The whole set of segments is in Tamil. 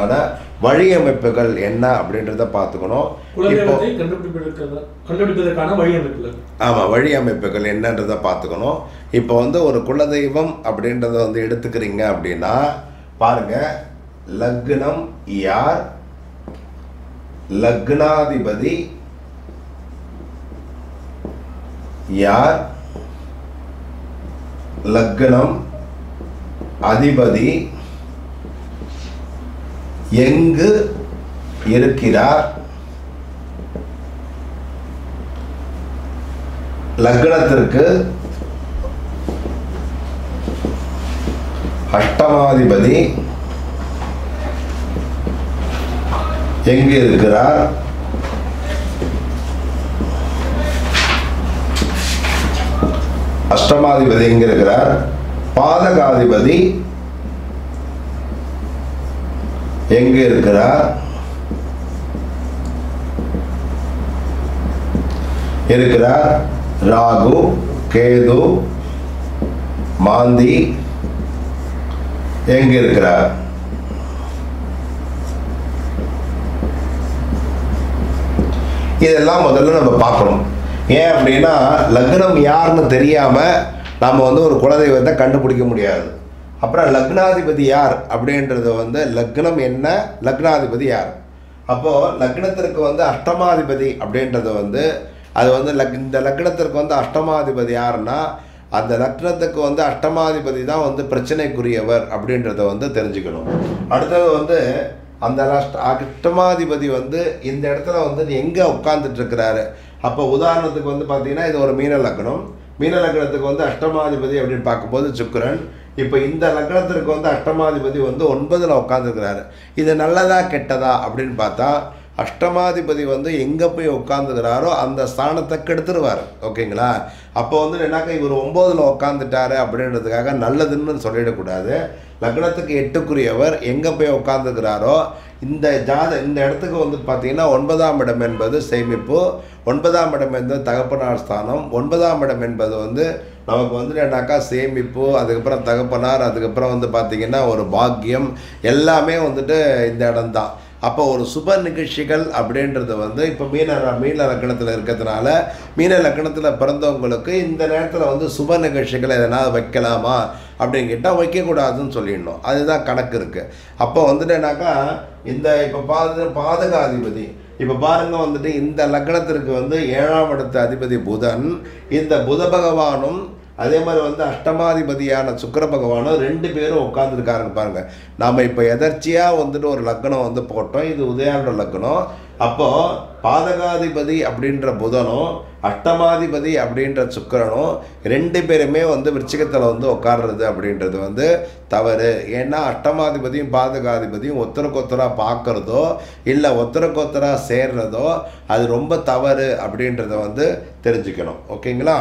குலதெய்வத்துக்கான வழியமைப்புகள் என்ன அப்படின்றத பார்த்துக்கணும் இப்போ குலதெய்வத்தை கண்டுபிடிப்பதற்கான கண்டுபிடிப்பதற்கான வழி அமைப்புல ஆமாம் வழி அமைப்புகள் என்னன்றதை பார்த்துக்கணும் இப்போ வந்து ஒரு குலதெய்வம் அப்படின்றத வந்து எடுத்துக்கிறீங்க அப்படின்னா பாருங்க லக்னம் யார் லக்னாதிபதி யார் லக்னம் அதிபதி எங்கு இருக்கிறார் லக்னத்திற்கு அஷ்டமாதிபதி எங்கு இருக்கிறார் அஷ்டமாதிபதி எங்க இருக்கிறார் பாதகாதிபதி எங்க இருக்கிறார் இருக்கிறார் ராகு கேது மாந்தி எங்க இருக்கிறார் இதெல்லாம் முதல்ல நம்ம பார்க்கணும் ஏன் அப்படின்னா லக்னம் யாருன்னு தெரியாம நாம வந்து ஒரு குலதெய்வத்தை கண்டுபிடிக்க முடியாது அப்புறம் லக்னாதிபதி யார் அப்படின்றது வந்து லக்னம் என்ன லக்னாதிபதி யார் அப்போ லக்னத்திற்கு வந்து அஷ்டமாதிபதி அப்படின்றது வந்து அது வந்து லக் இந்த லக்னத்திற்கு வந்து அஷ்டமாதிபதி யாருன்னா அந்த லக்னத்துக்கு வந்து அஷ்டமாதிபதி தான் வந்து பிரச்சனைக்குரியவர் அப்படின்றத வந்து தெரிஞ்சுக்கணும் அடுத்தது வந்து அந்த அஷ்ட அஷ்டமாதிபதி வந்து இந்த இடத்துல வந்து எங்கே உட்கார்ந்துட்டு இருக்கிறாரு அப்போ உதாரணத்துக்கு வந்து பார்த்தீங்கன்னா இது ஒரு மீன லக்னம் மீன லக்னத்துக்கு வந்து அஷ்டமாதிபதி அப்படின்னு பார்க்கும்போது சுக்கிரன் இப்போ இந்த லக்னத்திற்கு வந்து அஷ்டமாதிபதி வந்து ஒன்பதில் உட்காந்துருக்கிறாரு இது நல்லதா கெட்டதா அப்படின்னு பார்த்தா அஷ்டமாதிபதி வந்து எங்கே போய் உட்காந்துக்கிறாரோ அந்த ஸ்தானத்தை கெடுத்துருவார் ஓகேங்களா அப்போ வந்து என்னக்கா இவர் ஒம்போதில் உட்காந்துட்டாரு அப்படின்றதுக்காக நல்லதுன்னு சொல்லிடக்கூடாது லக்னத்துக்கு எட்டுக்குரியவர் எங்கே போய் உட்காந்துக்கிறாரோ இந்த ஜாத இந்த இடத்துக்கு வந்து பார்த்தீங்கன்னா ஒன்பதாம் இடம் என்பது சேமிப்பு ஒன்பதாம் இடம் என்பது தகப்பனார் ஸ்தானம் ஒன்பதாம் இடம் என்பது வந்து நமக்கு வந்து என்னக்கா சேமிப்பு அதுக்கப்புறம் தகப்பனார் அதுக்கப்புறம் வந்து பார்த்திங்கன்னா ஒரு பாக்கியம் எல்லாமே வந்துட்டு இந்த இடம்தான் அப்போ ஒரு சுப நிகழ்ச்சிகள் அப்படின்றது வந்து இப்போ மீன மீன லக்கணத்தில் இருக்கிறதுனால மீன லக்கணத்தில் பிறந்தவங்களுக்கு இந்த நேரத்தில் வந்து சுப நிகழ்ச்சிகள் எதனா வைக்கலாமா அப்படின்னு கேட்டால் வைக்கக்கூடாதுன்னு சொல்லிடணும் அதுதான் கணக்கு இருக்குது அப்போ வந்துட்டுனாக்கா இந்த இப்போ பாது பாதகாதிபதி இப்போ பாருங்க வந்துட்டு இந்த லக்னத்திற்கு வந்து ஏழாம் இடத்து அதிபதி புதன் இந்த புத பகவானும் அதே மாதிரி வந்து அஷ்டமாதிபதியான சுக்கிர பகவானும் ரெண்டு பேரும் உட்காந்துருக்காருங்க பாருங்க நாம் இப்போ எதர்ச்சியாக வந்துட்டு ஒரு லக்னம் வந்து போட்டோம் இது உதயாரோட லக்னம் அப்போ பாதகாதிபதி அப்படின்ற புதனும் அஷ்டமாதிபதி அப்படின்ற சுக்கிரனும் ரெண்டு பேருமே வந்து விருச்சிகத்தில் வந்து உட்கார்றது அப்படின்றது வந்து தவறு ஏன்னா அஷ்டமாதிபதியும் பாதகாதிபதியும் ஒத்தருக்கு ஒத்தராக பார்க்குறதோ இல்லை ஒத்தருக்கு ஒத்தராக சேர்றதோ அது ரொம்ப தவறு அப்படின்றத வந்து தெரிஞ்சுக்கணும் ஓகேங்களா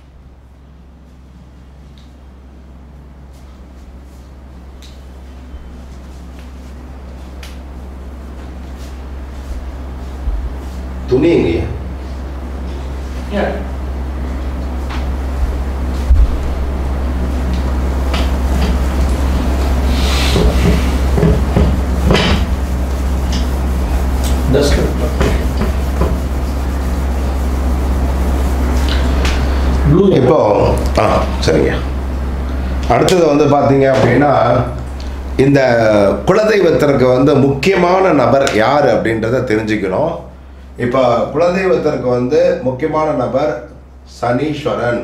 துணி எங்கேயா ஏன் டஸ்ட் ப்ளூ இப்போ ஆ சரிங்க அடுத்தது வந்து பார்த்தீங்க அப்படின்னா இந்த குலதெய்வத்திற்கு வந்து முக்கியமான நபர் யார் அப்படின்றத தெரிஞ்சுக்கணும் இப்போ குலதெய்வத்திற்கு வந்து முக்கியமான நபர் சனீஸ்வரன்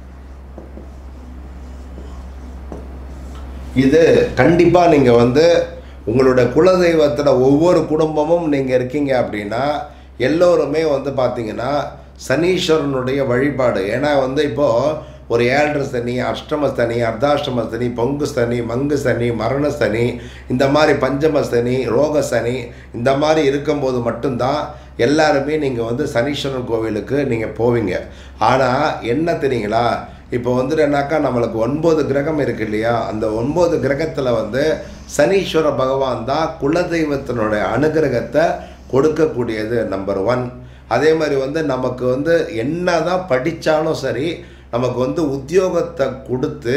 இது கண்டிப்பாக நீங்கள் வந்து உங்களோட குலதெய்வத்தில் ஒவ்வொரு குடும்பமும் நீங்கள் இருக்கீங்க அப்படின்னா எல்லோருமே வந்து பார்த்தீங்கன்னா சனீஸ்வரனுடைய வழிபாடு ஏன்னா வந்து இப்போது ஒரு ஏழரை சனி அஷ்டம சனி அர்த்தாஷ்டம சனி பொங்கு சனி மங்கு சனி மரண சனி இந்த மாதிரி பஞ்சம சனி ரோக சனி இந்த மாதிரி இருக்கும்போது மட்டும்தான் எல்லாருமே நீங்கள் வந்து சனீஸ்வரன் கோவிலுக்கு நீங்கள் போவீங்க ஆனால் என்ன தெரியுங்களா இப்போ வந்துட்டுனாக்கா நம்மளுக்கு ஒன்பது கிரகம் இருக்கு இல்லையா அந்த ஒன்பது கிரகத்தில் வந்து சனீஸ்வர பகவான் தான் குலதெய்வத்தினுடைய அனுகிரகத்தை கொடுக்கக்கூடியது நம்பர் ஒன் அதே மாதிரி வந்து நமக்கு வந்து என்ன தான் படித்தாலும் சரி நமக்கு வந்து உத்தியோகத்தை கொடுத்து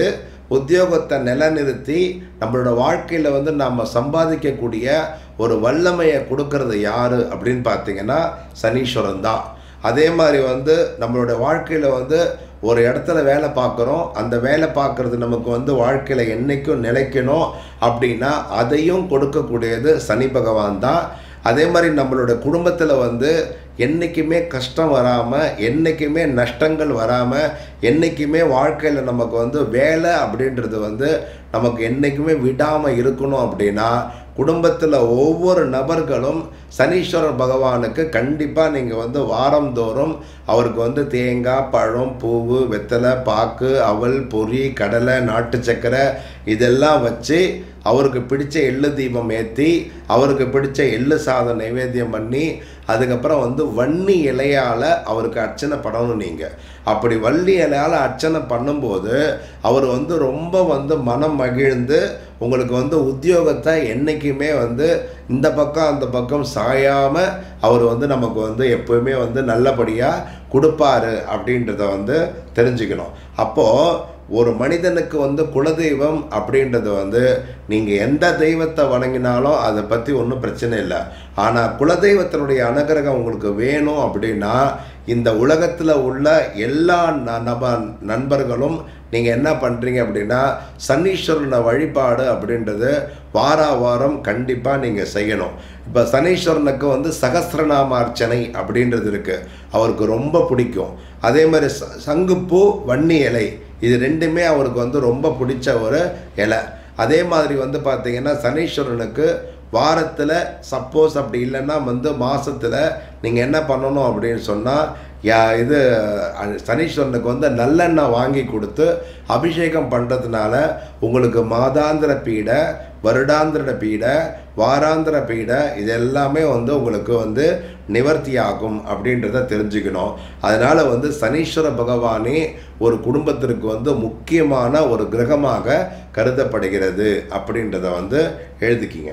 உத்தியோகத்தை நிலைநிறுத்தி நம்மளோட வாழ்க்கையில் வந்து நம்ம சம்பாதிக்கக்கூடிய ஒரு வல்லமையை கொடுக்கறது யார் அப்படின்னு பார்த்தீங்கன்னா சனீஸ்வரன் தான் அதே மாதிரி வந்து நம்மளோட வாழ்க்கையில் வந்து ஒரு இடத்துல வேலை பார்க்குறோம் அந்த வேலை பார்க்குறது நமக்கு வந்து வாழ்க்கையில் என்றைக்கும் நிலைக்கணும் அப்படின்னா அதையும் கொடுக்கக்கூடியது சனி பகவான் தான் அதே மாதிரி நம்மளோட குடும்பத்தில் வந்து என்றைக்குமே கஷ்டம் வராமல் என்றைக்குமே நஷ்டங்கள் வராமல் என்றைக்குமே வாழ்க்கையில் நமக்கு வந்து வேலை அப்படின்றது வந்து நமக்கு என்றைக்குமே விடாமல் இருக்கணும் அப்படின்னா குடும்பத்தில் ஒவ்வொரு நபர்களும் சனீஸ்வரர் பகவானுக்கு கண்டிப்பாக நீங்கள் வந்து வாரந்தோறும் அவருக்கு வந்து தேங்காய் பழம் பூவு வெத்தலை பாக்கு அவல் பொரி கடலை நாட்டு சக்கரை இதெல்லாம் வச்சு அவருக்கு பிடிச்ச எள்ளு தீபம் ஏற்றி அவருக்கு பிடிச்ச எள்ளு சாதம் நைவேத்தியம் பண்ணி அதுக்கப்புறம் வந்து வன்னி இலையால் அவருக்கு அர்ச்சனை பண்ணணும் நீங்கள் அப்படி வள்ளி இலையால் அர்ச்சனை பண்ணும்போது அவர் வந்து ரொம்ப வந்து மனம் மகிழ்ந்து உங்களுக்கு வந்து உத்தியோகத்தை என்றைக்குமே வந்து இந்த பக்கம் அந்த பக்கம் சாயாமல் அவர் வந்து நமக்கு வந்து எப்போவுமே வந்து நல்லபடியாக கொடுப்பாரு அப்படின்றத வந்து தெரிஞ்சுக்கணும் அப்போது ஒரு மனிதனுக்கு வந்து குலதெய்வம் அப்படின்றது வந்து நீங்கள் எந்த தெய்வத்தை வணங்கினாலும் அதை பற்றி ஒன்றும் பிரச்சனை இல்லை ஆனால் குலதெய்வத்தினுடைய அனுகிரகம் உங்களுக்கு வேணும் அப்படின்னா இந்த உலகத்தில் உள்ள எல்லா ந- நப நண்பர்களும் நீங்கள் என்ன பண்ணுறீங்க அப்படின்னா சனீஸ்வரனை வழிபாடு அப்படின்றது வார வாரம் கண்டிப்பாக நீங்கள் செய்யணும் இப்போ சனீஸ்வரனுக்கு வந்து சகஸ்ரநாம அர்ச்சனை அப்படின்றது இருக்குது அவருக்கு ரொம்ப பிடிக்கும் அதே மாதிரி ச சங்குப்பூ வன்னி இலை இது ரெண்டுமே அவருக்கு வந்து ரொம்ப பிடிச்ச ஒரு இலை அதே மாதிரி வந்து பார்த்தீங்கன்னா சனீஸ்வரனுக்கு வாரத்தில் சப்போஸ் அப்படி இல்லைன்னா வந்து மாதத்தில் நீங்கள் என்ன பண்ணணும் அப்படின்னு சொன்னால் யா இது அஹ், சனீஸ்வரனுக்கு வந்து நல்லெண்ணெய் வாங்கி கொடுத்து அபிஷேகம் பண்ணுறதுனால உங்களுக்கு மாதாந்திர பீடை வருடாந்திர பீடை வாராந்திர பீடை இது எல்லாமே வந்து உங்களுக்கு வந்து நிவர்த்தி ஆகும் அப்படின்றத தெரிஞ்சுக்கணும் அதனால் வந்து சனீஸ்வர பகவானே ஒரு குடும்பத்திற்கு வந்து முக்கியமான ஒரு கிரகமாக கருதப்படுகிறது அப்படின்றத வந்து எழுதிக்கிங்க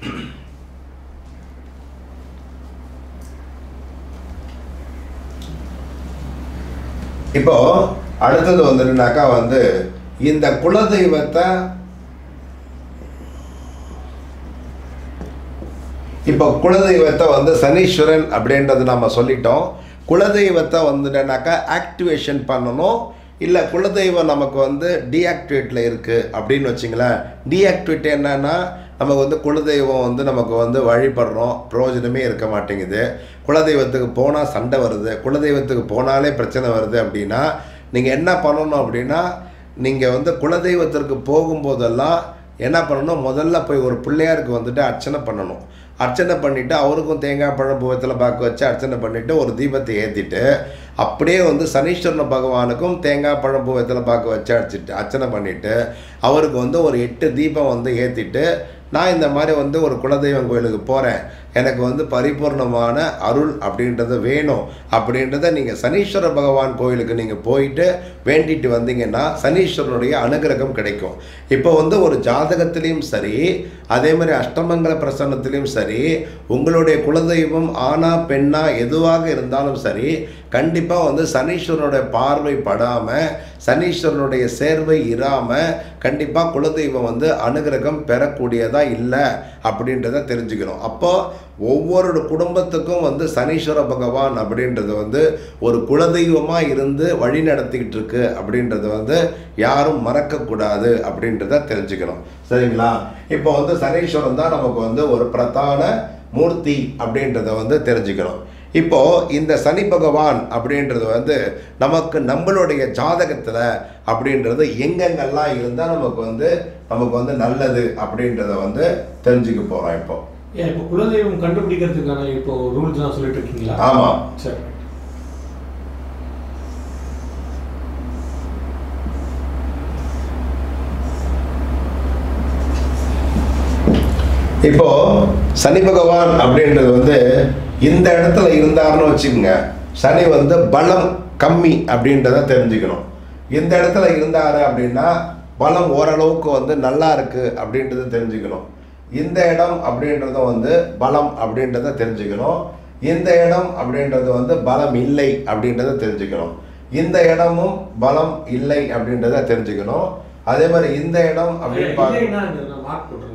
இப்போ அடுத்தது வந்துட்டுனாக்கா வந்து இந்த குலதெய்வத்தை இப்போ குலதெய்வத்தை வந்து சனீஸ்வரன் அப்படின்றது நம்ம சொல்லிட்டோம் குலதெய்வத்தை வந்துட்டனாக்கா ஆக்டிவேஷன் பண்ணணும் இல்லை குலதெய்வம் நமக்கு வந்து டீஆக்டிவேட்டில் இருக்குது அப்படின்னு வச்சிங்களேன் டீஆக்டிவேட் என்னன்னா நமக்கு வந்து குலதெய்வம் வந்து நமக்கு வந்து வழிபடுறோம் பிரயோஜனமே இருக்க மாட்டேங்குது குலதெய்வத்துக்கு போனால் சண்டை வருது குலதெய்வத்துக்கு போனாலே பிரச்சனை வருது அப்படின்னா நீங்கள் என்ன பண்ணணும் அப்படின்னா நீங்கள் வந்து குலதெய்வத்திற்கு போகும்போதெல்லாம் என்ன பண்ணணும் முதல்ல போய் ஒரு பிள்ளையாருக்கு வந்துட்டு அர்ச்சனை பண்ணணும் அர்ச்சனை பண்ணிவிட்டு அவருக்கும் தேங்காய் பழம் பூவத்தில் பாக்கு வச்சு அர்ச்சனை பண்ணிவிட்டு ஒரு தீபத்தை ஏற்றிட்டு அப்படியே வந்து சனீஸ்வரன பகவானுக்கும் தேங்காய் பழம் பூவத்தில் பாக்கு வச்சு அடிச்சிட்டு அர்ச்சனை பண்ணிவிட்டு அவருக்கு வந்து ஒரு எட்டு தீபம் வந்து ஏற்றிட்டு நான் இந்த மாதிரி வந்து ஒரு குலதெய்வம் கோயிலுக்கு போகிறேன் எனக்கு வந்து பரிபூர்ணமான அருள் அப்படின்றது வேணும் அப்படின்றத நீங்கள் சனீஸ்வர பகவான் கோயிலுக்கு நீங்கள் போயிட்டு வேண்டிட்டு வந்தீங்கன்னா சனீஸ்வரனுடைய அனுகிரகம் கிடைக்கும் இப்போ வந்து ஒரு ஜாதகத்திலையும் சரி அதே மாதிரி அஷ்டமங்கல பிரசன்னத்திலையும் சரி உங்களுடைய குலதெய்வம் ஆணா பெண்ணா எதுவாக இருந்தாலும் சரி கண்டிப்பாக வந்து சனீஸ்வரனுடைய பார்வை படாமல் சனீஸ்வரனுடைய சேர்வை இராமல் கண்டிப்பாக குலதெய்வம் வந்து அனுகிரகம் பெறக்கூடியதாக இல்லை அப்படின்றத தெரிஞ்சுக்கணும் அப்போ ஒவ்வொரு குடும்பத்துக்கும் வந்து சனீஸ்வர பகவான் அப்படின்றது வந்து ஒரு குலதெய்வமாக இருந்து வழி நடத்திக்கிட்டு இருக்கு அப்படின்றது வந்து யாரும் மறக்கக்கூடாது அப்படின்றத தெரிஞ்சுக்கணும் சரிங்களா இப்போ வந்து சனீஸ்வரன் தான் நமக்கு வந்து ஒரு பிரதான மூர்த்தி அப்படின்றத வந்து தெரிஞ்சுக்கணும் இப்போ இந்த சனி பகவான் அப்படின்றது வந்து நமக்கு நம்மளுடைய ஜாதகத்தில் அப்படின்றது எங்கெங்கெல்லாம் இருந்தால் நமக்கு வந்து நமக்கு வந்து நல்லது அப்படின்றத வந்து தெரிஞ்சுக்க போகிறோம் இப்போ ஏன் இப்போ குலதெய்வம் கண்டுபிடிக்கிறதுக்கான இப்போ ரூல்ஸ் தான் சொல்லிட்டு இருக்கீங்களா ஆமாம் சரி இப்போ சனி பகவான் அப்படின்றது வந்து இந்த இடத்துல இருந்தாருன்னு வச்சுக்கோங்க சனி வந்து பலம் கம்மி அப்படின்றத தெரிஞ்சுக்கணும் இந்த இடத்துல இருந்தாரு அப்படின்னா பலம் ஓரளவுக்கு வந்து நல்லா இருக்கு அப்படின்றத தெரிஞ்சுக்கணும் இந்த இடம் அப்படின்றத வந்து பலம் அப்படின்றத தெரிஞ்சுக்கணும் இந்த இடம் அப்படின்றது வந்து பலம் இல்லை அப்படின்றத தெரிஞ்சுக்கணும் இந்த இடமும் பலம் இல்லை அப்படின்றத தெரிஞ்சுக்கணும் அதே மாதிரி இந்த இடம் அப்படின்னு பார்க்க இல்லைன்னா நான் மார்க் போட்டுருங்க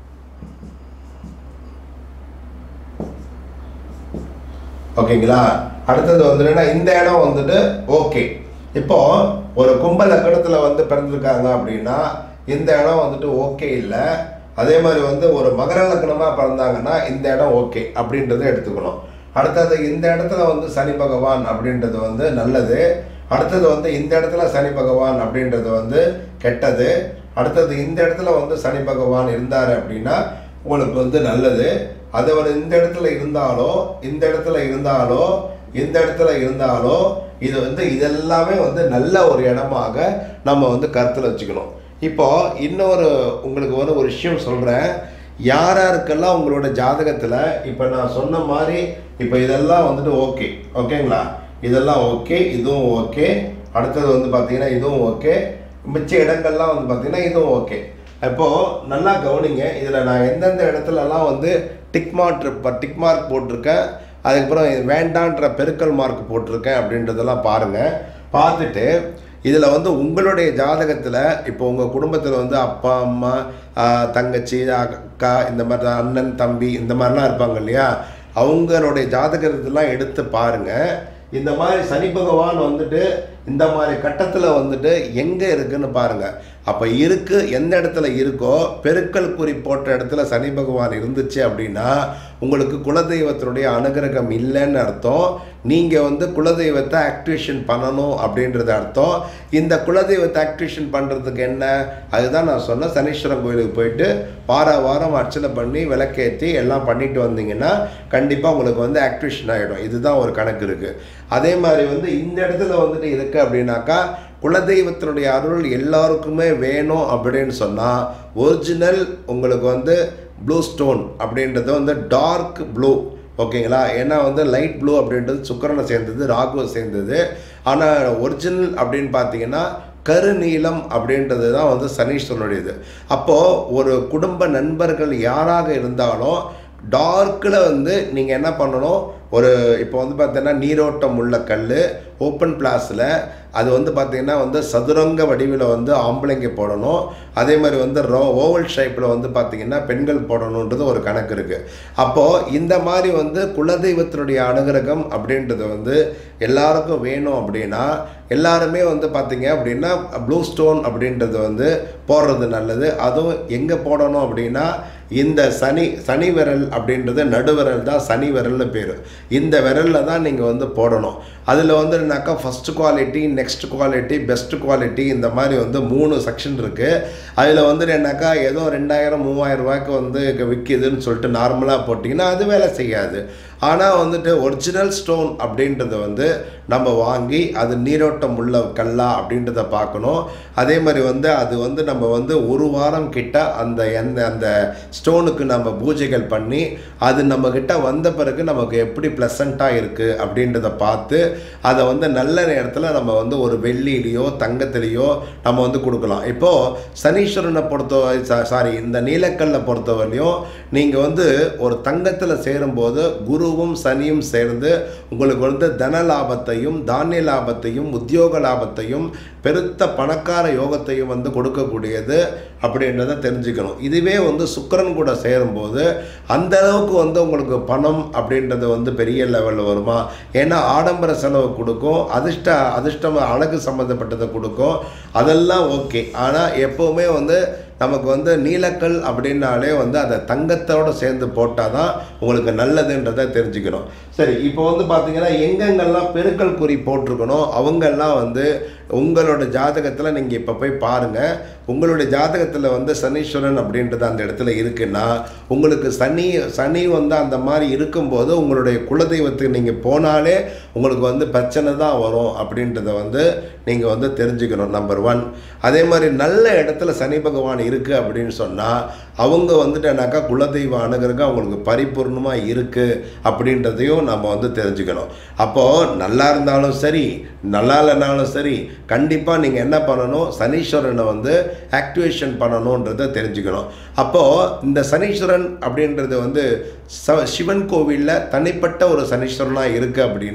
ஓகேங்களா அடுத்தது வந்துட்டுன்னா இந்த இடம் வந்துட்டு ஓகே இப்போ ஒரு கும்ப லக்கணத்துல வந்து பிறந்திருக்காங்க அப்படின்னா இந்த இடம் வந்துட்டு ஓகே இல்லை அதே மாதிரி வந்து ஒரு மகர லக்கணமா பிறந்தாங்கன்னா இந்த இடம் ஓகே அப்படின்றத எடுத்துக்கணும் அடுத்தது இந்த இடத்துல வந்து சனி பகவான் அப்படின்றது வந்து நல்லது அடுத்தது வந்து இந்த இடத்துல சனி பகவான் அப்படின்றது வந்து கெட்டது அடுத்தது இந்த இடத்துல வந்து சனி பகவான் இருந்தார் அப்படின்னா உங்களுக்கு வந்து நல்லது அது அவர் இந்த இடத்துல இருந்தாலோ இந்த இடத்துல இருந்தாலோ இந்த இடத்துல இருந்தாலோ இது வந்து இதெல்லாமே வந்து நல்ல ஒரு இடமாக நம்ம வந்து கருத்தில் வச்சுக்கணும் இப்போ இன்னொரு உங்களுக்கு வந்து ஒரு விஷயம் சொல்கிறேன் யார் யாருக்கெல்லாம் உங்களோட ஜாதகத்தில் இப்போ நான் சொன்ன மாதிரி இப்போ இதெல்லாம் வந்துட்டு ஓகே ஓகேங்களா இதெல்லாம் ஓகே இதுவும் ஓகே அடுத்தது வந்து பார்த்தீங்கன்னா இதுவும் ஓகே மிச்ச இடங்கள்லாம் வந்து பார்த்தீங்கன்னா இதுவும் ஓகே இப்போது நல்லா கவனிங்க இதில் நான் எந்தெந்த இடத்துலலாம் வந்து டிக் மார்க் டிக் மார்க் போட்டிருக்கேன் அதுக்கப்புறம் இது வேண்டான்ற பெருக்கல் மார்க் போட்டிருக்கேன் அப்படின்றதெல்லாம் பாருங்கள் பார்த்துட்டு இதில் வந்து உங்களுடைய ஜாதகத்தில் இப்போ உங்கள் குடும்பத்தில் வந்து அப்பா அம்மா ஆஹ், தங்கச்சி அக்கா இந்த மாதிரி அண்ணன் தம்பி இந்த மாதிரிலாம் இருப்பாங்க இல்லையா அவங்களுடைய ஜாதகத்தெல்லாம் எடுத்து பாருங்கள் இந்த மாதிரி சனி பகவான் வந்துட்டு இந்த மாதிரி கட்டத்தில் வந்துட்டு எங்கே இருக்குன்னு பாருங்கள் அப்போ இருக்கு எந்த இடத்துல இருக்கோ பெருக்கல் குறி போட்ட இடத்துல சனி பகவான் இருந்துச்சு அப்படின்னா உங்களுக்கு குலதெய்வத்தினுடைய அனுகிரகம் இல்லைன்னு அர்த்தம் நீங்கள் வந்து குலதெய்வத்தை ஆக்டிவேஷன் பண்ணணும் அப்படின்றது அர்த்தம் இந்த குலதெய்வத்தை ஆக்டிவேஷன் பண்ணுறதுக்கு என்ன அதுதான் நான் சொன்னேன் சனீஸ்வரன் கோயிலுக்கு போயிட்டு வார வாரம் அர்ச்சனை பண்ணி விளக்கேற்றி எல்லாம் பண்ணிட்டு வந்தீங்கன்னா கண்டிப்பாக உங்களுக்கு வந்து ஆக்டிவேஷன் ஆகிடும் இதுதான் ஒரு கணக்கு இருக்குது அதே மாதிரி வந்து இந்த இடத்துல வந்துட்டு இருக்கு அப்படின்னாக்கா குலதெய்வத்தினுடைய அருள் எல்லாருக்குமே வேணும் அப்படின்னு சொன்னால் ஒரிஜினல் உங்களுக்கு வந்து ப்ளூ ஸ்டோன் அப்படின்றது வந்து டார்க் ப்ளூ ஓகேங்களா ஏன்னா வந்து லைட் ப்ளூ அப்படின்றது சுக்கரனை சேர்ந்தது ராகுவை சேர்ந்தது ஆனால் ஒரிஜினல் அப்படின்னு பார்த்தீங்கன்னா கருநீலம் அப்படின்றது தான் வந்து சனீஸ்வரனுடையது அப்போது ஒரு குடும்ப நண்பர்கள் யாராக இருந்தாலும் டார்க்கில் வந்து நீங்கள் என்ன பண்ணணும் ஒரு இப்போ வந்து பார்த்தீங்கன்னா நீரோட்டம் உள்ள கல் ஓப்பன் பிளாஸில் அது வந்து பார்த்தீங்கன்னா வந்து சதுரங்க வடிவில் வந்து ஆம்பளைங்க போடணும் அதே மாதிரி வந்து ரோ ஓவல் ஷேப்பில் வந்து பார்த்தீங்கன்னா பெண்கள் போடணுன்றது ஒரு கணக்கு இருக்குது அப்போது இந்த மாதிரி வந்து குலதெய்வத்தினுடைய அனுகிரகம் அப்படின்றது வந்து எல்லாருக்கும் வேணும் அப்படின்னா எல்லாருமே வந்து பார்த்தீங்க அப்படின்னா ப்ளூ ஸ்டோன் அப்படின்றது வந்து போடுறது நல்லது அதுவும் எங்கே போடணும் அப்படின்னா இந்த சனி சனி விரல் அப்படின்றது நடுவிரல் தான் சனி விரல்னு பேர் இந்த விரலில் தான் நீங்கள் வந்து போடணும் அதில் வந்துனாக்கா first quality next quality best quality இந்த மாதிரி வந்து மூணு செக்ஷன் இருக்குது அதில் வந்து என்னக்கா ஏதோ ரெண்டாயிரம் மூவாயிரம் ரூபாய்க்கு வந்து விற்கிதுன்னு சொல்லிட்டு நார்மலாக போட்டிங்கன்னா அது வேலை செய்யாது ஆனால் வந்துட்டு ஒரிஜினல் ஸ்டோன் அப்படின்றத வந்து நம்ம வாங்கி அது நீரோட்டம் உள்ள கல்லா அப்படின்றத பார்க்கணும் அதே மாதிரி வந்து அது வந்து நம்ம வந்து ஒரு வாரம் கிட்ட அந்த எந்த அந்த ஸ்டோனுக்கு நம்ம பூஜைகள் பண்ணி அது நம்மக்கிட்ட வந்த பிறகு நமக்கு எப்படி ப்ளசண்ட்டாக இருக்குது அப்படின்றத பார்த்து அதை வந்து நல்ல நேரத்தில் நம்ம வந்து ஒரு வெள்ளியிலையோ தங்கத்திலேயோ நம்ம வந்து கொடுக்கலாம் இப்போது சனீஸ்வரனை பொறுத்தவரை சாரி இந்த நீலக்கல்லை பொறுத்தவரையிலையும் நீங்கள் வந்து ஒரு தங்கத்தில் சேரும்போது குருவும் சனியும் சேர்ந்து உங்களுக்கு வந்து தன லாபத்தையும் தானிய லாபத்தையும் உத்தியோக லாபத்தையும் பெருத்த பணக்கார யோகத்தையும் வந்து கொடுக்கக்கூடியது அப்படின்றத தெரிஞ்சுக்கணும் இதுவே வந்து சுக்கிரன் கூட சேரும்போது அந்த அளவுக்கு வந்து உங்களுக்கு பணம் அப்படின்றது வந்து பெரிய லெவலில் வருமா ஏன்னா ஆடம்பர செலவு கொடுக்கும் அதிர்ஷ்ட அதிர்ஷ்டம் அழகு சம்மந்தப்பட்டதை கொடுக்கும் அதெல்லாம் ஓகே ஆனால் எப்போவுமே வந்து நமக்கு வந்து நீலக்கல் அப்படின்னாலே வந்து அதை தங்கத்தோடு சேர்ந்து போட்டால் தான் உங்களுக்கு நல்லதுன்றதை தெரிஞ்சுக்கணும் சரி இப்போ வந்து பார்த்தீங்கன்னா எங்கெங்கெல்லாம் பெருக்கல் குறி போட்டிருக்கணும் அவங்கெல்லாம் வந்து உங்களோட ஜாதகத்தில் நீங்கள் இப்போ போய் பாருங்கள் உங்களுடைய ஜாதகத்தில் வந்து சனீஸ்வரன் அப்படின்றது அந்த இடத்துல இருக்குன்னா உங்களுக்கு சனி சனி வந்து அந்த மாதிரி இருக்கும்போது உங்களுடைய குலதெய்வத்துக்கு நீங்கள் போனாலே உங்களுக்கு வந்து பிரச்சனை தான் வரும் அப்படின்றத வந்து நீங்கள் வந்து தெரிஞ்சுக்கணும் நம்பர் ஒன் அதே மாதிரி நல்ல இடத்துல சனி பகவான் இருக்குது அப்படின்னு சொன்னால் அவங்க வந்துட்டேனாக்கா குலதெய்வ அணுகிறக்கு அவங்களுக்கு பரிபூர்ணமாக இருக்குது அப்படின்றதையும் நம்ம வந்து தெரிஞ்சுக்கணும் அப்போது நல்லா இருந்தாலும் சரி நல்லா இல்லைனாலும் சரி கண்டிப்பாக நீங்கள் என்ன பண்ணணும் சனீஸ்வரனை வந்து ஆக்டிவேஷன் பண்ணணுன்றதை தெரிஞ்சுக்கணும் அப்போது இந்த சனீஸ்வரன் அப்படின்றது வந்து ச சிவன் கோவிலில் தனிப்பட்ட ஒரு சனீஸ்வரனாக இருக்குது அப்படின்னா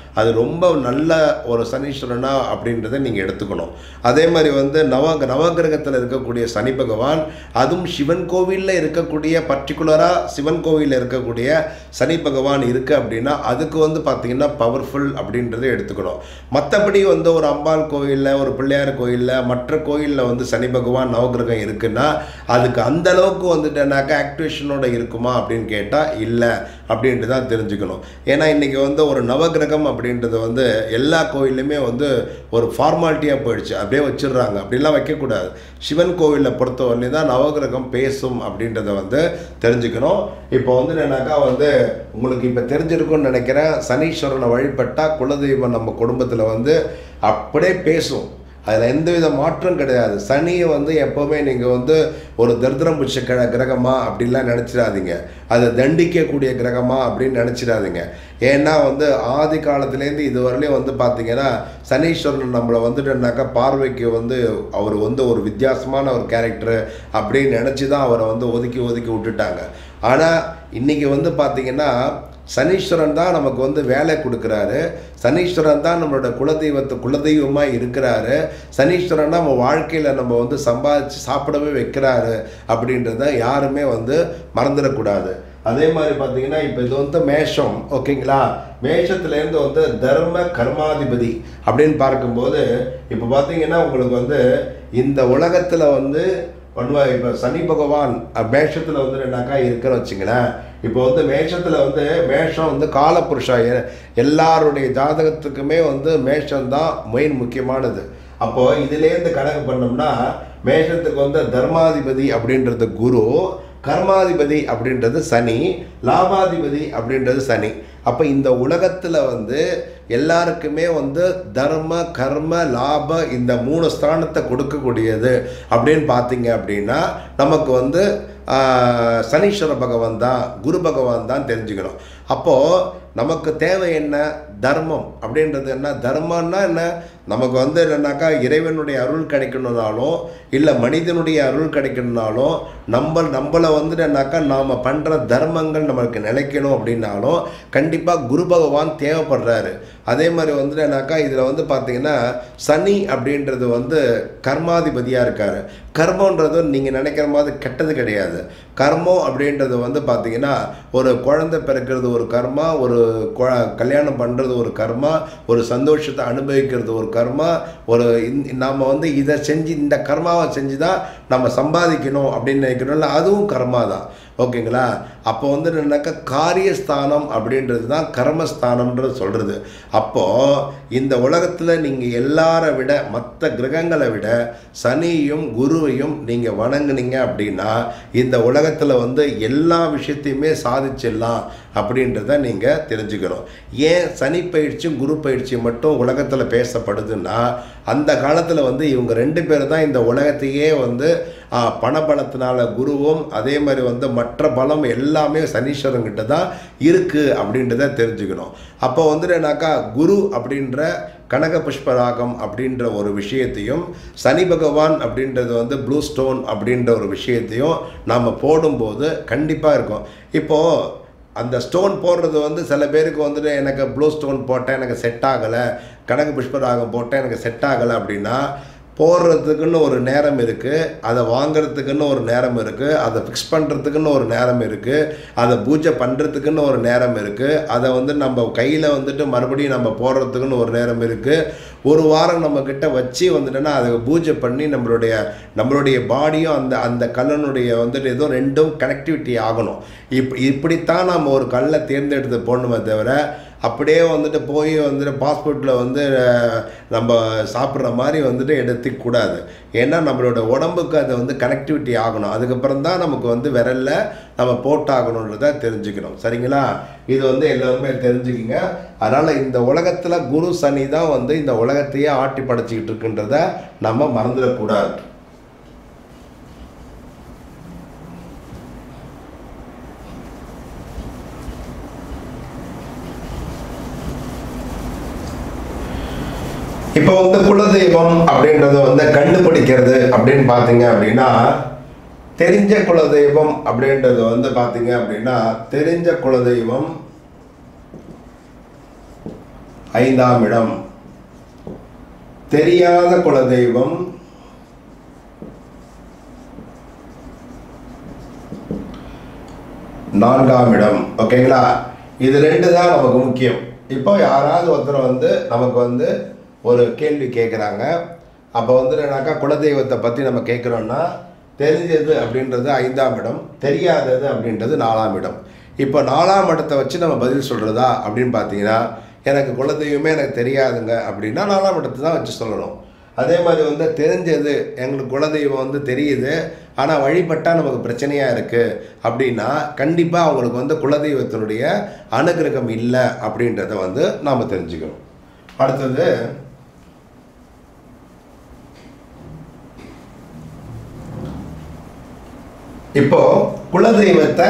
அது ரொம்ப நல்ல ஒரு சனீஸ்வரனா அப்படின்றத நீங்கள் எடுத்துக்கணும் அதே மாதிரி வந்து நவ நவகிரகத்தில் இருக்கக்கூடிய சனி பகவான் அதுவும் சிவன் கோவிலில் இருக்கக்கூடிய பர்டிகுலராக சிவன் கோவிலில் இருக்கக்கூடிய சனி பகவான் இருக்குது அப்படின்னா அதுக்கு வந்து பார்த்திங்கன்னா பவர்ஃபுல் அப்படின்றத எடுத்துக்கணும் மற்றபடி வந்து ஒரு அம்பாள் கோயிலில் ஒரு பிள்ளையார் கோயிலில் மற்ற கோயிலில் வந்து சனி பகவான் நவகிரகம் இருக்குன்னா அதுக்கு அந்த அளவுக்கு வந்துட்டேனாக்கா ஆக்டிவேஷனோட இருக்குமா அப்படின்னு கேட்டால் இல்லை அப்படின்ட்டு தான் தெரிஞ்சுக்கணும் ஏன்னா இன்றைக்கி வந்து ஒரு நவகிரகம் அப்படின்றது வந்து எல்லா கோயிலுமே வந்து ஒரு ஃபார்மாலிட்டியாக போயிடுச்சு அப்படியே வச்சிடுறாங்க அப்படிலாம் வைக்கக்கூடாது சிவன் கோவிலில் பொறுத்தவரையிலும் தான் நவகிரகம் பேசும் அப்படின்றத வந்து தெரிஞ்சுக்கணும் இப்போ வந்து என்னன்னாக்கா வந்து உங்களுக்கு இப்போ தெரிஞ்சிருக்கும்னு நினைக்கிறேன் சனீஸ்வரனை வழிபட்டால் குலதெய்வம் நம்ம குடும்பத்தில் வந்து அப்படியே பேசும் அதில் எந்தவித மாற்றம் கிடையாது சனியை வந்து எப்போவுமே நீங்கள் வந்து ஒரு தரித்திரம் பிடிச்ச கிர கிரகமா அப்படிலாம் நினச்சிடாதீங்க அது தண்டிக்கக்கூடிய கிரகமா அப்படின்னு நினச்சிடாதீங்க ஏன்னா வந்து ஆதி காலத்துலேருந்து இதுவரையிலையும் வந்து பார்த்தீங்கன்னா சனீஸ்வரன் நம்மளை வந்துட்டுனாக்கா பார்வைக்கு வந்து அவர் வந்து ஒரு வித்தியாசமான ஒரு கேரக்டரு அப்படின்னு நினச்சி தான் அவரை வந்து ஒதுக்கி ஒதுக்கி விட்டுட்டாங்க ஆனால் இன்றைக்கி வந்து பார்த்தீங்கன்னா சனீஸ்வரன் தான் நமக்கு வந்து வேலை கொடுக்குறாரு சனீஸ்வரன் தான் நம்மளோட குலதெய்வத்தை குலதெய்வமாக இருக்கிறாரு சனீஸ்வரன் நம்ம வாழ்க்கையில் நம்ம வந்து சம்பாதிச்சு சாப்பிடவே வைக்கிறாரு அப்படின்றத யாருமே வந்து மறந்துடக்கூடாது அதே மாதிரி பார்த்தீங்கன்னா இப்போ இது வந்து மேஷம் ஓகேங்களா மேஷத்துலேருந்து வந்து தர்ம கர்மாதிபதி அப்படின்னு பார்க்கும்போது இப்போ பார்த்தீங்கன்னா உங்களுக்கு வந்து இந்த உலகத்தில் வந்து பண்ணுவா இப்போ சனி பகவான் மேஷத்தில் வந்து என்னக்கா இருக்குன்னு வச்சுங்களேன் இப்போ வந்து மேஷத்தில் வந்து மேஷம் வந்து காலப்புருஷா எ- எல்லாருடைய ஜாதகத்துக்குமே வந்து மேஷம் தான் மெயின் முக்கியமானது அப்போது இதுலேருந்து கணக்கு பண்ணோம்னா மேஷத்துக்கு வந்து தர்மாதிபதி அப்படின்றது குரு கர்மாதிபதி அப்படின்றது சனி லாபாதிபதி அப்படின்றது சனி அப்போ இந்த உலகத்தில் வந்து எல்லாருக்குமே வந்து தர்ம கர்ம லாப இந்த மூணு ஸ்தானத்தை கொடுக்கக்கூடியது அப்படின்னு பார்த்தீங்க அப்படின்னா நமக்கு வந்து ஆஹ், சனீஸ்வர பகவான் தான் குரு பகவான் தான் தெரிஞ்சுக்கணும் அப்போது நமக்கு தேவை என்ன தர்மம் அப்படின்றது என்ன தர்மம்னா என்ன நமக்கு வந்து என்னன்னாக்கா இறைவனுடைய அருள் கிடைக்கணும்னாலும் இல்லை மனிதனுடைய அருள் கிடைக்கணும்னாலும் நம்ம நம்மளை வந்துட்டு என்னாக்கா நாம் பண்ணுற தர்மங்கள் நம்மளுக்கு நிலைக்கணும் அப்படின்னாலும் கண்டிப்பாக குரு பகவான் தேவைப்படுறாரு அதே மாதிரி வந்துட்டு என்னாக்கா இதில் வந்து பார்த்தீங்கன்னா சனி அப்படின்றது வந்து கர்மாதிபதியாக இருக்கார் கர்மன்றது நீங்கள் நினைக்கிற மாதிரி கெட்டது கிடையாது கர்மம் அப்படின்றது வந்து பார்த்தீங்கன்னா ஒரு குழந்தை பிறக்கிறது ஒரு கர்மா ஒரு கொ- கல்யாணம் பண்ணுறது ஒரு கர்மா ஒரு சந்தோஷத்தை அனுபவிக்கிறது ஒரு கர்மா ஒரு நாம் வந்து இதை செஞ்சு இந்த கர்மாவை செஞ்சு தான் நம்ம சம்பாதிக்கணும் அப்படின்னு நினைக்கிறோம்ல அதுவும் கர்மா தான் ஓகேங்களா அப்போ வந்து என்னன்னாக்கா காரியஸ்தானம் அப்படின்றது தான் கர்மஸ்தானம்ன்றது சொல்கிறது அப்போது இந்த உலகத்தில் நீங்கள் எல்லாரை விட மற்ற கிரகங்களை விட சனியும் குருவையும் நீங்கள் வணங்குனீங்க அப்படின்னா இந்த உலகத்தில் வந்து எல்லா விஷயத்தையுமே சாதிச்சிடலாம் அப்படின்றத நீங்கள் தெரிஞ்சுக்கணும் ஏன் சனி பயிற்சியும் குரு பயிற்சியும் மட்டும் உலகத்தில் பேசப்படுதுன்னா அந்த காலத்தில் வந்து இவங்க ரெண்டு பேர் தான் இந்த உலகத்தையே வந்து ஆ, பணபலத்தினால குருவும் அதே மாதிரி வந்து மற்ற பலம் எல்லாமே சனீஸ்வரன் கிட்ட தான் இருக்குது அப்படின்றத தெரிஞ்சுக்கணும் அப்போ வந்துட்டுனாக்கா குரு அப்படின்ற கனக புஷ்பராகம் அப்படின்ற ஒரு விஷயத்தையும் சனி பகவான் அப்படின்றது வந்து ப்ளூ ஸ்டோன் அப்படின்ற ஒரு விஷயத்தையும் நாம் போடும்போது கண்டிப்பாக இருக்கும் இப்போது அந்த ஸ்டோன் போடுறது வந்து சில பேருக்கு வந்துட்டு எனக்கு ப்ளூ ஸ்டோன் போட்டேன் எனக்கு செட் ஆகலை கனக புஷ்பராகம் போட்டேன் எனக்கு செட் ஆகலை அப்படின்னா போடுறதுக்குன்னு ஒரு நேரம் இருக்குது அதை வாங்குறதுக்குன்னு ஒரு நேரம் இருக்குது அதை ஃபிக்ஸ் பண்ணுறதுக்குன்னு ஒரு நேரம் இருக்குது அதை பூஜை பண்ணுறதுக்குன்னு ஒரு நேரம் இருக்குது அதை வந்து நம்ம கையில் வந்துட்டு மறுபடியும் நம்ம போடுறதுக்குன்னு ஒரு நேரம் இருக்குது ஒரு வாரம் நம்மக்கிட்ட வச்சு வந்துட்டோன்னா அதை பூஜை பண்ணி நம்மளுடைய நம்மளுடைய பாடியும் அந்த அந்த கல்லனுடைய வந்துட்டு ஏதோ ரெண்டும் கனெக்டிவிட்டி ஆகணும் இப் இப்படித்தான் நம்ம ஒரு கல்லை தேர்ந்தெடுத்து போடணுமே தவிர அப்படியே வந்துட்டு போய் வந்துட்டு பாஸ்போர்ட்டில் வந்து அஹ், நம்ம சாப்பிட்ற மாதிரி வந்துட்டு எடுத்துக்க கூடாது ஏன்னா நம்மளோட உடம்புக்கு அது வந்து கனெக்டிவிட்டி ஆகணும் அதுக்கப்புறம் தான் நமக்கு வந்து விரல்ல நம்ம போட்டாகணுன்றத தெரிஞ்சுக்கணும் சரிங்களா இது வந்து எல்லாருமே தெரிஞ்சுக்கிங்க அதனால் இந்த உலகத்தில் குரு சனி தான் வந்து இந்த உலகத்தையே ஆட்டி படைச்சிக்கிட்டு இருக்குன்றத நம்ம மறந்துடக்கூடாது இப்போ வந்து குலதெய்வம் அப்படின்றத வந்து கண்டுபிடிக்கிறது அப்படின்னு பார்த்தீங்க அப்படின்னா தெரிஞ்ச குலதெய்வம் அப்படின்றது வந்து பார்த்தீங்க அப்படின்னா தெரிஞ்ச குலதெய்வம் ஐந்தாம் இடம் தெரியாத குலதெய்வம் நான்காம் இடம் ஓகேங்களா இது ரெண்டு தான் நமக்கு முக்கியம் இப்போ யாராவது ஒருத்தர் வந்து நமக்கு வந்து ஒரு கேள்வி கேட்குறாங்க அப்போ வந்து என்னன்னாக்கா குலதெய்வத்தை பற்றி நம்ம கேட்குறோன்னா தெரிஞ்சது அப்படின்றது ஐந்தாம் இடம் தெரியாதது அப்படின்றது நாலாம் இடம் இப்போ நாலாம் இடத்தை வச்சு நம்ம பதில் சொல்கிறதா அப்படின்னு பார்த்தீங்கன்னா எனக்கு குலதெய்வமே எனக்கு தெரியாதுங்க அப்படின்னா நாலாம் இடத்தை தான் வச்சு சொல்லணும் அதே மாதிரி வந்து தெரிஞ்சது எங்களுக்கு குலதெய்வம் வந்து தெரியுது ஆனால் வழிபட்டால் நமக்கு பிரச்சனையாக இருக்குது அப்படின்னா கண்டிப்பாக அவங்களுக்கு வந்து குலதெய்வத்தினுடைய அனுகிரகம் இல்லை அப்படின்றத வந்து நாம் தெரிஞ்சுக்கணும் அடுத்தது இப்போ குலதெய்வத்தை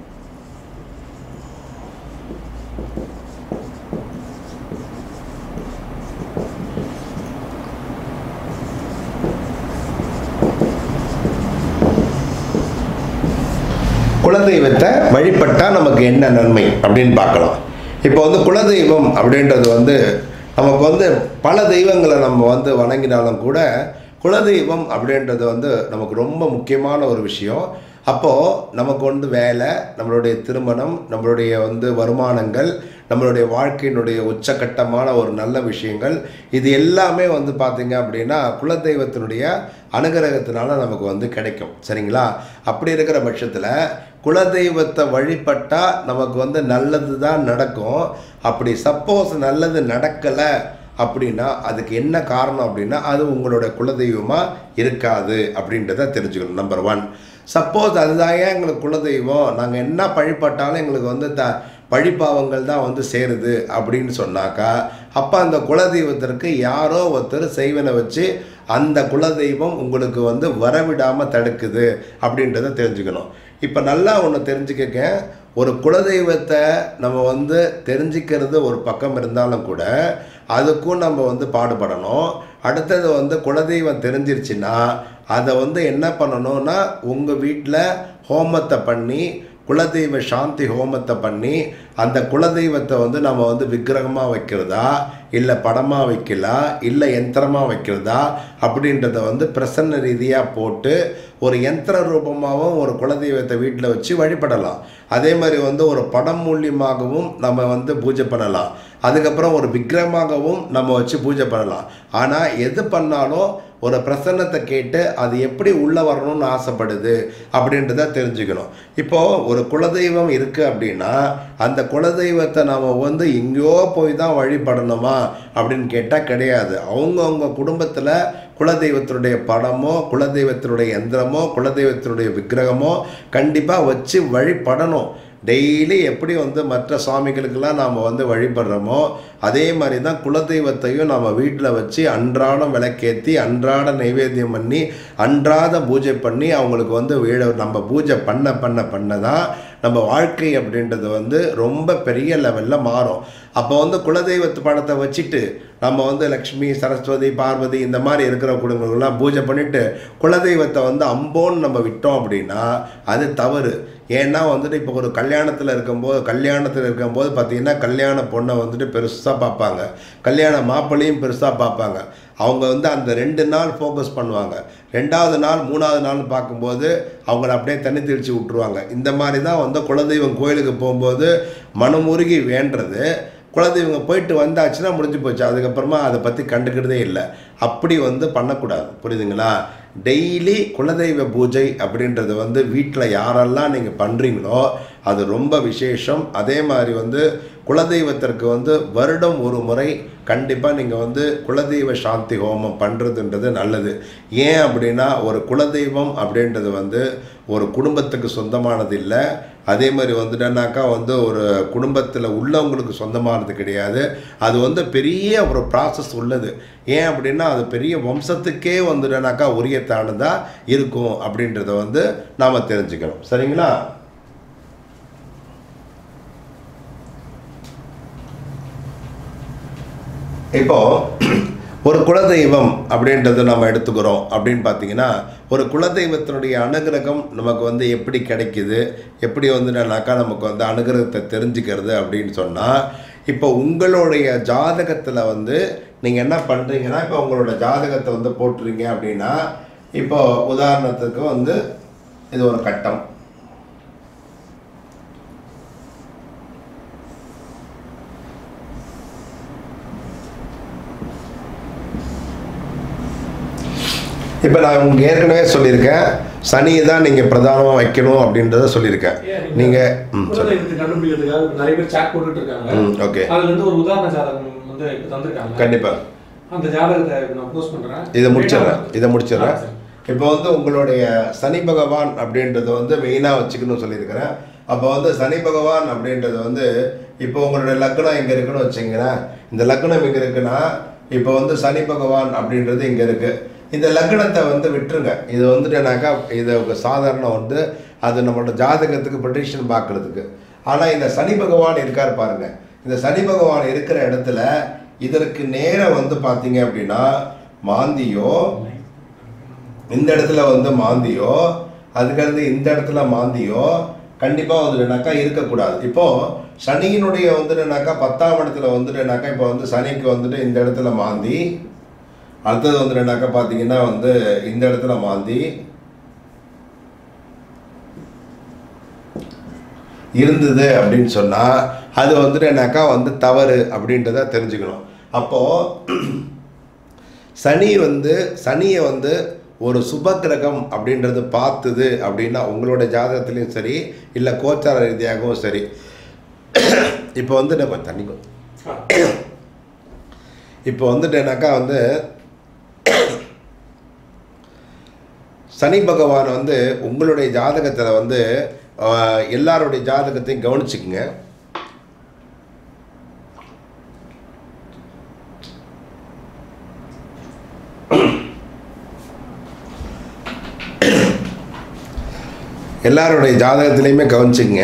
குலதெய்வத்தை வழிபட்டால் நமக்கு என்ன நன்மை அப்படின்னு பார்க்கலாம் இப்போ வந்து குலதெய்வம் அப்படின்றது வந்து நமக்கு வந்து பல தெய்வங்களை நம்ம வந்து வணங்கினாலும் கூட குலதெய்வம் அப்படின்றது வந்து நமக்கு ரொம்ப முக்கியமான ஒரு விஷயம் அப்போது நமக்கு வந்து வேலை நம்மளுடைய திருமணம் நம்மளுடைய வந்து வருமானங்கள் நம்மளுடைய வாழ்க்கையினுடைய உச்சக்கட்டமான ஒரு நல்ல விஷயங்கள் இது எல்லாமே வந்து பார்த்திங்க அப்படின்னா குலதெய்வத்தினுடைய அனுகிரகத்தினால நமக்கு வந்து கிடைக்கும் சரிங்களா அப்படி இருக்கிற பட்சத்தில் குலதெய்வத்தை வழிபட்டால் நமக்கு வந்து நல்லது தான் நடக்கும் அப்படி சப்போஸ் நல்லது நடக்கலை அப்படின்னா அதுக்கு என்ன காரணம் அப்படின்னா அது உங்களோட குலதெய்வமாக இருக்காது அப்படின்றத தெரிஞ்சுக்கணும் நம்பர் ஒன் சப்போஸ் அதுதான் ஏன் எங்களுக்கு குலதெய்வம் நாங்கள் என்ன வழிபட்டாலும் எங்களுக்கு வந்து த பழிப்பாவங்கள் தான் வந்து சேருது அப்படின்னு சொன்னாக்கா அப்போ அந்த குலதெய்வத்திற்கு யாரோ ஒருத்தர் செய்வனை வச்சு அந்த குலதெய்வம் உங்களுக்கு வந்து வரவிடாமல் தடுக்குது அப்படின்றத தெரிஞ்சுக்கணும் இப்போ நல்லா ஒன்று தெரிஞ்சுக்கங்க ஒரு குலதெய்வத்தை நம்ம வந்து தெரிஞ்சுக்கிறது ஒரு பக்கம் இருந்தாலும் கூட அதுக்கும் நம்ம வந்து பாடுபடணும் அடுத்தது வந்து குலதெய்வம் தெரிஞ்சிருச்சுன்னா அதை வந்து என்ன பண்ணணும்னா உங்கள் வீட்டில் ஹோமத்தை பண்ணி குலதெய்வ சாந்தி ஹோமத்தை பண்ணி அந்த குலதெய்வத்தை வந்து நம்ம வந்து விக்கிரகமாக வைக்கிறதா இல்லை படமாக வைக்கலாம் இல்லை யந்திரமாக வைக்கிறதா அப்படின்றத வந்து பிரசன்ன ரீதியாக போட்டு ஒரு யந்திர ரூபமாகவும் ஒரு குலதெய்வத்தை வீட்டில் வச்சு வழிபடலாம் அதே மாதிரி வந்து ஒரு படம் மூலியமாகவும் நம்ம வந்து பூஜை பண்ணலாம் அதுக்கப்புறம் ஒரு விக்கிரகமாகவும் நம்ம வச்சு பூஜை பண்ணலாம் ஆனால் எது பண்ணாலும் ஒரு பிரசன்னத்தை கேட்டு அது எப்படி உள்ளே வரணும்னு ஆசைப்படுது அப்படின்றத தெரிஞ்சுக்கணும் இப்போது ஒரு குலதெய்வம் இருக்குது அப்படின்னா அந்த குலதெய்வத்தை நாம் வந்து எங்கேயோ போய் தான் வழிபடணுமா அப்படின்னு கேட்டால் கிடையாது அவங்கவுங்க குடும்பத்தில் குலதெய்வத்தினுடைய படமோ குலதெய்வத்தினுடைய யந்திரமோ குலதெய்வத்தினுடைய விக்கிரகமோ கண்டிப்பாக வச்சு வழிபடணும் டெய்லி எப்படி வந்து மற்ற சுவாமிகளுக்கெல்லாம் நாம் வந்து வழிபடுறோமோ அதே மாதிரி தான் குலதெய்வத்தையும் நம்ம வீட்டில் வச்சு அன்றாடம் விளக்கேற்றி அன்றாட நைவேத்தியம் பண்ணி அன்றாட பூஜை பண்ணி அவங்களுக்கு வந்து வீட நம்ம பூஜை பண்ண பண்ண பண்ண தான் நம்ம வாழ்க்கை அப்படின்றது வந்து ரொம்ப பெரிய லெவலில் மாறும் அப்போ வந்து குலதெய்வத்து படத்தை வச்சுட்டு நம்ம வந்து லக்ஷ்மி சரஸ்வதி பார்வதி இந்த மாதிரி இருக்கிற குடும்பங்கள்லாம் பூஜை பண்ணிவிட்டு குலதெய்வத்தை வந்து அம்போன்னு நம்ம விட்டோம் அப்படின்னா அது தவறு ஏன்னா வந்துட்டு இப்போ ஒரு கல்யாணத்தில் இருக்கும்போது கல்யாணத்தில் இருக்கும்போது பார்த்தீங்கன்னா கல்யாண பொண்ணை வந்துட்டு பெருசாக பார்ப்பாங்க கல்யாண மாப்பிள்ளையும் பெருசாக பார்ப்பாங்க அவங்க வந்து அந்த ரெண்டு நாள் ஃபோக்கஸ் பண்ணுவாங்க ரெண்டாவது நாள் மூணாவது நாள் பார்க்கும்போது அவங்கள அப்படியே தண்ணி தெளித்து விட்ருவாங்க இந்த மாதிரி தான் வந்து குலதெய்வம் கோயிலுக்கு போகும்போது மனமுருகி வேண்டுறது குலதெய்வங்க போயிட்டு வந்தாச்சுன்னா முடிஞ்சு போச்சு அதுக்கப்புறமா அதை பற்றி கண்டுக்கிறதே இல்லை அப்படி வந்து பண்ணக்கூடாது புரியுதுங்களா டெய்லி குலதெய்வ பூஜை அப்படின்றது வந்து வீட்டில் யாரெல்லாம் நீங்கள் பண்ணுறீங்களோ அது ரொம்ப விசேஷம் அதே மாதிரி வந்து குலதெய்வத்திற்கு வந்து வருடம் ஒரு முறை கண்டிப்பாக நீங்கள் வந்து குலதெய்வ சாந்தி ஹோமம் பண்ணுறதுன்றது நல்லது ஏன் அப்படின்னா ஒரு குலதெய்வம் அப்படின்றது வந்து ஒரு குடும்பத்துக்கு சொந்தமானது இல்லை அதே மாதிரி வந்துட்டேன்னாக்கா வந்து ஒரு குடும்பத்தில் உள்ளவங்களுக்கு சொந்தமானது கிடையாது அது வந்து பெரிய ஒரு ப்ராசஸ் உள்ளது ஏன் அப்படின்னா அது பெரிய வம்சத்துக்கே வந்துட்டேனாக்கா உரியத்தானதாக இருக்கும் அப்படின்றத வந்து நாம் தெரிஞ்சுக்கணும் சரிங்களா இப்போ ஒரு குலதெய்வம் அப்படின்றத நம்ம எடுத்துக்கிறோம் அப்படின்னு பார்த்தீங்கன்னா ஒரு குலதெய்வத்தினுடைய அனுகிரகம் நமக்கு வந்து எப்படி கிடைக்குது எப்படி வந்துனாக்கா நமக்கு வந்து அனுகிரகத்தை தெரிஞ்சுக்கிறது அப்படின்னு சொன்னால் இப்போ உங்களுடைய ஜாதகத்தில் வந்து நீங்கள் என்ன பண்ணுறீங்கன்னா இப்போ உங்களோட ஜாதகத்தை வந்து போட்டுறீங்க அப்படின்னா இப்போ உதாரணத்துக்கு வந்து இது ஒரு கட்டம் இப்போ நான் உங்களுக்கு ஏற்கனவே சொல்லியிருக்கேன் சனியை தான் நீங்கள் பிரதானமாக வைக்கணும் அப்படின்றத சொல்லியிருக்கேன் நீங்கள் ம் சொல்லு குலதெய்வத்தை கண்டுபிடிக்கிறதுக்காக இப்ப நிறைய பேர் சாட் போட்டுட்டு இருக்காங்க ம் ஓகே அதுல இருந்து ஒரு உதாரண ஜாதகம் வந்து இப்ப தந்திருக்காங்க கண்டிப்பாக அந்த ஜாதகத்தை இப்ப நான் போஸ்ட் பண்றேன் இதை முடிச்சிடுறேன் இதை முடிச்சிடுறேன் ஆ, சரி. இப்போ வந்து உங்களுடைய சனி பகவான் அப்படின்றத வந்து மெயினாக வச்சுக்கணும்னு சொல்லியிருக்கிறேன் அப்போ வந்து சனி பகவான் அப்படின்றது வந்து இப்போ உங்களுடைய லக்னம் எங்கே இருக்குன்னு வச்சுங்களேன் இந்த லக்னம் எங்கே இருக்குன்னா இப்போ வந்து சனி பகவான் அப்படின்றது இங்கே இருக்குது இந்த லக்னத்தை வந்து விட்டுருங்க இது வந்துட்டுனாக்கா இது ஒரு சாதாரண வந்து அது நம்மளோட ஜாதகத்துக்கு ப்ரொடிக்ஷன் பார்க்குறதுக்கு ஆனால் இந்த சனி பகவான் இருக்கார் பாருங்க இந்த சனி பகவான் இருக்கிற இடத்துல இதற்கு நேரம் வந்து பார்த்தீங்க அப்படின்னா மாந்தியோ இந்த இடத்துல வந்து மாந்தியோ அதுக்கடுத்து இந்த இடத்துல மாந்தியோ கண்டிப்பாக வந்துட்டுனாக்கா இருக்கக்கூடாது இப்போ சனியினுடைய வந்துட்டுனாக்கா பத்தாம் இடத்துல வந்துட்டுனாக்கா இப்போ வந்து சனிக்கு வந்துட்டு இந்த இடத்துல மாந்தி அடுத்தது வந்துட்டுனாக்கா பார்த்தீங்கன்னா வந்து இந்த இடத்துல மாந்தி இருந்தது அப்படின்னு சொன்னால் அது வந்துட்டுனாக்கா வந்து தவறு அப்படின்றத தெரிஞ்சுக்கணும் அப்போது சனி வந்து சனியை வந்து ஒரு சுப கிரகம் அப்படின்றது பார்த்துது அப்படின்னா உங்களோட ஜாதகத்துலேயும் சரி இல்லை கோச்சார ரீதியாகவும் சரி இப்போ வந்து நம்ம தண்ணி கொ- ஆ. இப்போ வந்துட்டேனாக்கா வந்து சனி பகவான் வந்து உங்களுடைய ஜாதகத்தில் வந்து ஆஹ், எல்லாருடைய ஜாதகத்தையும் கவனிச்சுக்குங்க எல்லாருடைய ஜாதகத்திலையுமே கவனிச்சுங்க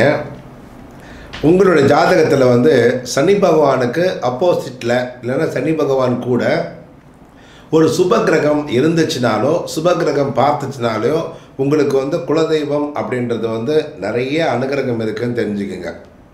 உங்களுடைய ஜாதகத்தில் வந்து சனி பகவானுக்கு அப்போசிட்டில் இல்லைன்னா சனி பகவான் கூட ஒரு சுப கிரகம் இருந்துச்சுனாலோ சுப கிரகம் பார்த்துச்சுனாலோ உங்களுக்கு வந்து குலதெய்வம் அப்படின்றது வந்து நிறைய அனுகிரகம் இருக்குன்னு தெரிஞ்சுக்கோங்க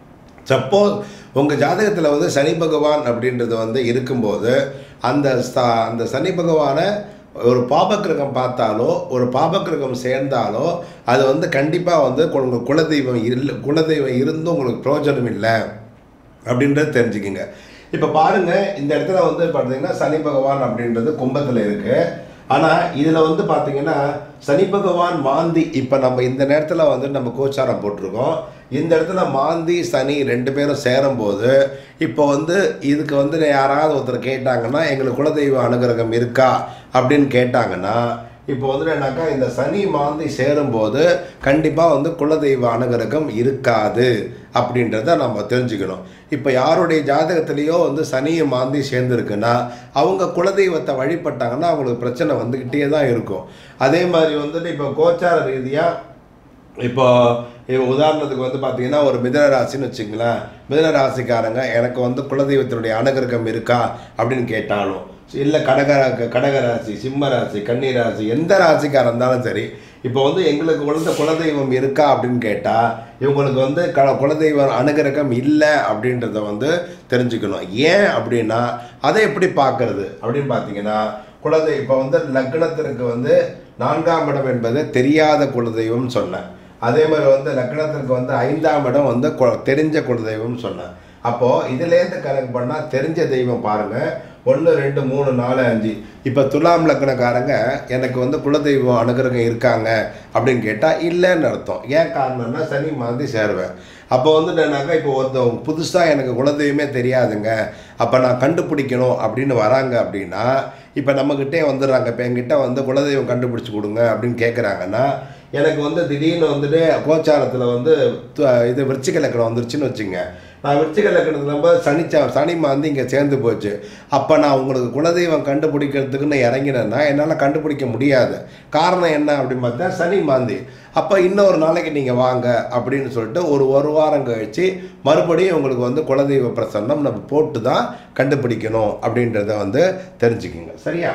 சப்போஸ் உங்கள் ஜாதகத்தில் வந்து சனி பகவான் அப்படின்றது வந்து இருக்கும்போது அந்த ச- அந்த சனி பகவானை ஒரு பாபக்கிரகம் பார்த்தாலோ ஒரு பாபக்கிரகம் சேர்ந்தாலோ அது வந்து கண்டிப்பாக வந்து உங்கள் குலதெய்வம் இல்லை குலதெய்வம் இருந்தும் உங்களுக்கு பிரயோஜனம் இல்லை அப்படின்றது தெரிஞ்சுக்கிங்க இப்போ பாருங்க இந்த இடத்துல வந்து பார்த்தீங்கன்னா சனி பகவான் அப்படின்றது கும்பத்தில் இருக்கு ஆனால் இதில் வந்து பார்த்தீங்கன்னா சனி பகவான் மாந்தி இப்போ நம்ம இந்த நேரத்தில் வந்து நம்ம கோச்சாரம் போட்டிருக்கோம் இந்த இடத்துல மாந்தி சனி ரெண்டு பேரும் சேரும்போது இப்போ வந்து இதுக்கு வந்து யாராவது ஒருத்தர் கேட்டாங்கன்னா எங்களுக்கு குலதெய்வ அனுகிரகம் இருக்கா அப்படின்னு கேட்டாங்கன்னா இப்போ வந்து என்னன்னாக்கா இந்த சனி மாந்தி சேரும்போது கண்டிப்பாக வந்து குலதெய்வ அனுகிரகம் இருக்காது அப்படின்றத நம்ம தெரிஞ்சுக்கணும் இப்போ யாருடைய ஜாதகத்திலேயோ வந்து சனியை மாந்தி சேர்ந்துருக்குன்னா அவங்க குலதெய்வத்தை வழிபட்டாங்கன்னா அவங்களுக்கு பிரச்சனை வந்துக்கிட்டே தான் இருக்கும் அதே மாதிரி வந்துட்டு இப்போ கோச்சார ரீதியாக இப்போ இப்போ உதாரணத்துக்கு வந்து பார்த்தீங்கன்னா ஒரு மிதன ராசின்னு வச்சுங்களேன் மிதன ராசிக்காரங்க எனக்கு வந்து குலதெய்வத்தினுடைய அனுகிரகம் இருக்கா அப்படின்னு கேட்டாலும் இல்லை கடக கடக ராசி சிம்ம ராசி கன்னி ராசி எந்த ராசிக்காரன் இருந்தாலும் சரி இப்போ வந்து எங்களுக்கு வந்து குலதெய்வம் இருக்கா அப்படின்னு கேட்டால் இவங்களுக்கு வந்து க குலதெய்வ அனுகிரகம் இல்லை அப்படின்றத வந்து தெரிஞ்சுக்கணும் ஏன் அப்படின்னா அதை எப்படி பார்க்கறது அப்படின்னு பார்த்தீங்கன்னா குலதெய்வம் இப்போ வந்து லக்னத்திற்கு வந்து நான்காம் இடம் என்பது தெரியாத குலதெய்வம்னு சொன்னேன் அதே மாதிரி வந்து லக்னத்திற்கு வந்து ஐந்தாம் இடம் வந்து கு- தெரிஞ்ச குலதெய்வம்னு சொன்னேன் அப்போது இதுலேருந்து கணக்கு பண்ணால் தெரிஞ்ச தெய்வம் பாருங்கள் ஒன்று ரெண்டு மூணு நாலு அஞ்சு இப்போ துலாம் லக்னக்காரங்க எனக்கு வந்து குலதெய்வம் அனுகிரகம் இருக்காங்க அப்படின்னு கேட்டால் இல்லைன்னு அர்த்தம் ஏன் காரணம்னா சனி மாதிரி சேருவேன் அப்போ வந்து என்னன்னாக்கா இப்போ ஒருத்தவங்க புதுசாக எனக்கு குலதெய்வமே தெரியாதுங்க அப்போ நான் கண்டுபிடிக்கணும் அப்படின்னு வராங்க அப்படின்னா இப்போ நம்மக்கிட்டே வந்துடுறாங்க இப்போ என்கிட்ட வந்து குலதெய்வம் கண்டுபிடிச்சி கொடுங்க அப்படின்னு கேட்குறாங்கன்னா எனக்கு வந்து திடீர்னு வந்துட்டு கோச்சாரத்தில் வந்து து- இது விருச்சிக லக்கணம் வந்துருச்சுன்னு வச்சுங்க நான் விருச்சிக லக்கணத்தில் நம்ம சனிச்சா சனி மாந்து இங்கே சேர்ந்து போச்சு அப்போ நான் உங்களுக்கு குலதெய்வம் கண்டுபிடிக்கிறதுக்குன்னு இறங்கினேன்னா என்னால் கண்டுபிடிக்க முடியாது காரணம் என்ன அப்படின்னு பார்த்தா சனி மாந்தி அப்போ இன்னொரு நாளைக்கு நீங்கள் வாங்க அப்படின்னு சொல்லிட்டு ஒரு ஒரு வாரம் கழிச்சு மறுபடியும் உங்களுக்கு வந்து குலதெய்வ பிரசன்னம் நம்ம போட்டு தான் கண்டுபிடிக்கணும் அப்படின்றத வந்து தெரிஞ்சுக்குங்க சரியா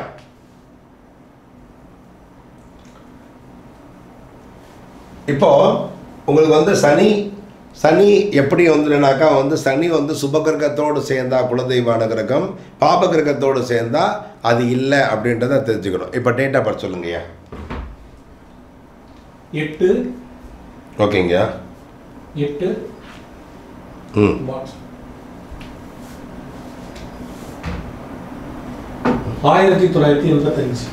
இப்போ உங்களுக்கு வந்து சனி சனி எப்படி வந்துனாக்கா வந்து சனி வந்து சுபகிரகத்தோடு சேர்ந்தா குலதெய்வ அனுகிரகம் பாபகிரகத்தோடு சேர்ந்தா அது இல்லை அப்படின்றத தெரிஞ்சுக்கணும் இப்போ டேட் ஆஃப் பர்த் சொல்லுங்கய்யா எட்டு ஓகேங்கய்யா எட்டு ம் மார்ச் ஆயிரத்தி தொள்ளாயிரத்தி எண்பத்தஞ்சு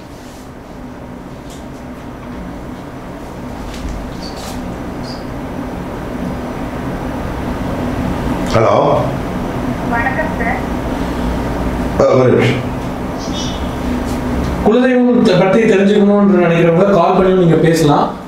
ஹலோ வணக்கம் சார் ஒரு நிமிஷம் குலதெய்வம் பற்றி தெரிஞ்சுக்கணும்னு நினைக்கிறவங்க கால் பண்ணி நீங்க பேசலாம்